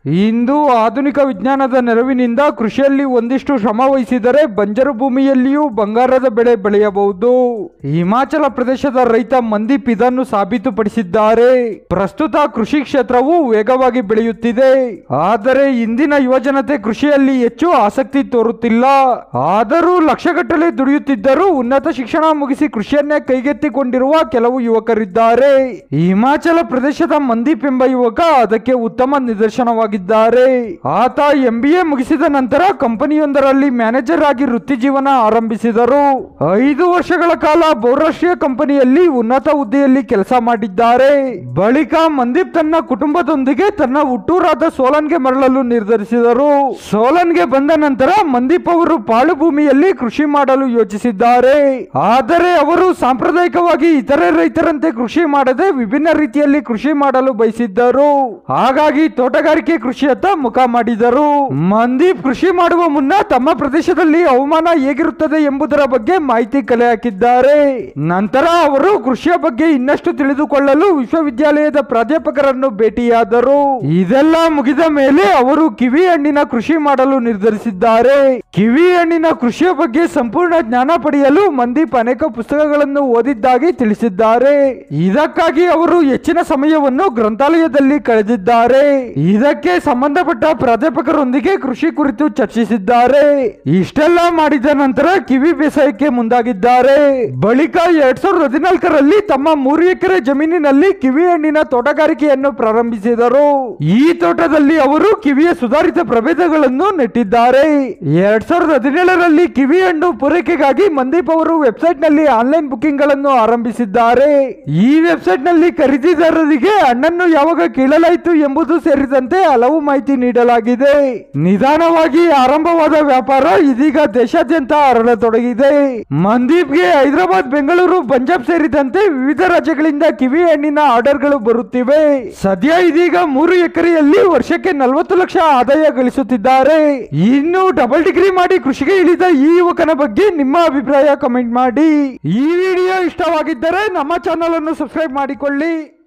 ಇಂದು ಆಧುನಿಕ ವಿಜ್ಞಾನದ ನೆರವಿನಿಂದ ಕೃಷಿಯಲ್ಲಿ ಒಂದಿಷ್ಟು ಶ್ರಮ ವಹಿಸಿದರೆ ಬಂಜರು ಭೂಮಿಯಲ್ಲಿಯೂ ಬಂಗಾರದ ಬೆಳೆ ಬೆಳೆಯಬಹುದು ಹಿಮಾಚಲ ಪ್ರದೇಶದ ರೈತ ಮಂದೀಪ್ ಇದನ್ನು ಸಾಬೀತುಪಡಿಸಿದ್ದಾರೆ ಪ್ರಸ್ತುತ ಕೃಷಿ ಕ್ಷೇತ್ರವು ವೇಗವಾಗಿ ಬೆಳೆಯುತ್ತಿದೆ ಆದರೆ ಇಂದಿನ ಯುವಜನತೆ ಕೃಷಿಯಲ್ಲಿ ಹೆಚ್ಚು ಆಸಕ್ತಿ ತೋರುತ್ತಿಲ್ಲ ಆದರೂ ಲಕ್ಷಗಟ್ಟಲೆ ದುಡಿಯುತ್ತಿದ್ದರೂ ಉನ್ನತ ಶಿಕ್ಷಣ ಮುಗಿಸಿ ಕೃಷಿಯನ್ನೇ ಕೈಗೆತ್ತಿಕೊಂಡಿರುವ ಕೆಲವು ಯುವಕರಿದ್ದಾರೆ ಹಿಮಾಚಲ ಪ್ರದೇಶದ ಮಂದೀಪ್ ಎಂಬ ಯುವಕ ಅದಕ್ಕೆ ಉತ್ತಮ ನಿದರ್ಶನವಾಗಿದ್ದಾರೆ ಆತ ಎಂ ಬಿ ಎ ಮುಗಿಸಿದ ನಂತರ ಕಂಪನಿಯೊಂದರಲ್ಲಿ ಮ್ಯಾನೇಜರ್ ಆಗಿ ವೃತ್ತಿ ಜೀವನ ಆರಂಭಿಸಿದರು ಐದು ವರ್ಷಗಳ ಕಾಲ ಬಹುರಾಷ್ಟ್ರೀಯ ಕಂಪನಿಯಲ್ಲಿ ಉನ್ನತ ಹುದ್ದೆಯಲ್ಲಿ ಕೆಲಸ ಮಾಡಿದ್ದಾರೆ ಬಳಿಕ ಮಂದೀಪ್ ತನ್ನ ಕುಟುಂಬದೊಂದಿಗೆ ತನ್ನ ಹುಟ್ಟೂರಾದ ಸೋಲನ್ಗೆ ಮರಳಲು ನಿರ್ಧರಿಸಿದರು ಸೋಲನ್ಗೆ ಬಂದ ನಂತರ ಮಂದೀಪ್ ಅವರು ಪಾಳು ಭೂಮಿಯಲ್ಲಿ ಕೃಷಿ ಮಾಡಲು ಯೋಚಿಸಿದ್ದಾರೆ ಆದರೆ ಅವರು ಸಾಂಪ್ರದಾಯಿಕವಾಗಿ ಇತರೆ ರೈತರಂತೆ ಕೃಷಿ ಮಾಡದೆ ವಿಭಿನ್ನ ರೀತಿಯಲ್ಲಿ ಕೃಷಿ ಮಾಡಲು ಬಯಸಿದ್ದರು ಹಾಗಾಗಿ ತೋಟಗಾರಿಕೆ ಕೃಷಿಯತ್ತ ಮುಖ ಮಾಡಿದರು ಮಂದೀಪ್ ಕೃಷಿ ಮಾಡುವ ಮುನ್ನ ತಮ್ಮ ಪ್ರದೇಶದಲ್ಲಿ ಹವಾಮಾನ ಹೇಗಿರುತ್ತದೆ ಎಂಬುದರ ಬಗ್ಗೆ ಮಾಹಿತಿ ಕಲೆ ಹಾಕಿದ್ದಾರೆ ನಂತರ ಅವರು ಕೃಷಿಯ ಬಗ್ಗೆ ಇನ್ನಷ್ಟು ತಿಳಿದುಕೊಳ್ಳಲು ವಿಶ್ವವಿದ್ಯಾಲಯದ ಪ್ರಾಧ್ಯಾಪಕರನ್ನು ಭೇಟಿಯಾದರು ಇದೆಲ್ಲ ಮುಗಿದ ಮೇಲೆ ಅವರು ಕಿವಿ ಹಣ್ಣಿನ ಕೃಷಿ ಮಾಡಲು ನಿರ್ಧರಿಸಿದ್ದಾರೆ ಕಿವಿ ಹಣ್ಣಿನ ಕೃಷಿಯ ಬಗ್ಗೆ ಸಂಪೂರ್ಣ ಜ್ಞಾನ ಪಡೆಯಲು ಮಂದೀಪ್ ಅನೇಕ ಪುಸ್ತಕಗಳನ್ನು ಓದಿದ್ದಾಗಿ ತಿಳಿಸಿದ್ದಾರೆ ಇದಕ್ಕಾಗಿ ಅವರು ಹೆಚ್ಚಿನ ಸಮಯವನ್ನು ಗ್ರಂಥಾಲಯದಲ್ಲಿ ಕಳೆದಿದ್ದಾರೆ ಇದಕ್ಕೆ ಸಂಬಂಧಪಟ್ಟ ಪ್ರಾಧ್ಯಾಪಕರೊಂದಿಗೆ ಕೃಷಿ ಕುರಿತು ಚರ್ಚಿಸಿದ್ದಾರೆ ಇಷ್ಟೆಲ್ಲ ಮಾಡಿದ ನಂತರ ಕಿವಿ ಬೇಸಾಯಕ್ಕೆ ಮುಂದಾಗಿದ್ದಾರೆ ಬಳಿಕ ಎರಡ್ ಸಾವಿರದ ಹದಿನಾಲ್ಕರಲ್ಲಿ ತಮ್ಮ ಮೂರು ಎಕರೆ ಜಮೀನಿನಲ್ಲಿ ಕಿವಿ ಹಣ್ಣಿನ ತೋಟಗಾರಿಕೆಯನ್ನು ಪ್ರಾರಂಭಿಸಿದರು ಈ ತೋಟದಲ್ಲಿ ಅವರು ಕಿವಿಯ ಸುಧಾರಿತ ಪ್ರಭೇದಗಳನ್ನು ನೆಟ್ಟಿದ್ದಾರೆ ಎರಡ್ ಸಾವಿರದ ಹದಿನೇಳರಲ್ಲಿ ಕಿವಿ ಹಣ್ಣು ಪೂರೈಕೆಗಾಗಿ ಮಂದೀಪ್ ಅವರು ವೆಬ್ಸೈಟ್ ನಲ್ಲಿ ಆನ್ಲೈನ್ ಬುಕಿಂಗ್ ಗಳನ್ನು ಆರಂಭಿಸಿದ್ದಾರೆ ಈ ವೆಬ್ಸೈಟ್ ನಲ್ಲಿ ಖರೀದಿದಾರರಿಗೆ ಹಣ್ಣನ್ನು ಯಾವಾಗ ಕೀಳಲಾಯಿತು ಎಂಬುದು ಸೇರಿದಂತೆ ಹಲವು ಮಾಹಿತಿ ನೀಡಲಾಗಿದೆ ನಿಧಾನವಾಗಿ ಆರಂಭವಾದ ವ್ಯಾಪಾರ ಇದೀಗ ದೇಶಾದ್ಯಂತ ಹರಡತೊಡಗಿದೆ ಮಂದೀಪ್ಗೆ ಹೈದರಾಬಾದ್ ಬೆಂಗಳೂರು ಪಂಜಾಬ್ ಸೇರಿದಂತೆ ವಿವಿಧ ರಾಜ್ಯಗಳಿಂದ ಕಿವಿ ಹಣ್ಣಿನ ಆರ್ಡರ್ಗಳು ಬರುತ್ತಿವೆ ಸದ್ಯ ಇದೀಗ ಮೂರು ಎಕರೆಯಲ್ಲಿ ವರ್ಷಕ್ಕೆ ನಲವತ್ತು ಲಕ್ಷ ಆದಾಯ ಗಳಿಸುತ್ತಿದ್ದಾರೆ ಇನ್ನು ಡಬಲ್ ಡಿಗ್ರಿ ಮಾಡಿ ಕೃಷಿಗೆ ಇಳಿದ ಈ ಯುವಕನ ಬಗ್ಗೆ ನಿಮ್ಮ ಅಭಿಪ್ರಾಯ ಕಮೆಂಟ್ ಮಾಡಿ ಈ ವಿಡಿಯೋ ಇಷ್ಟವಾಗಿದ್ದರೆ ನಮ್ಮ ಚಾನಲ್ ಅನ್ನು ಸಬ್ಸ್ಕ್ರೈಬ್ ಮಾಡಿಕೊಳ್ಳಿ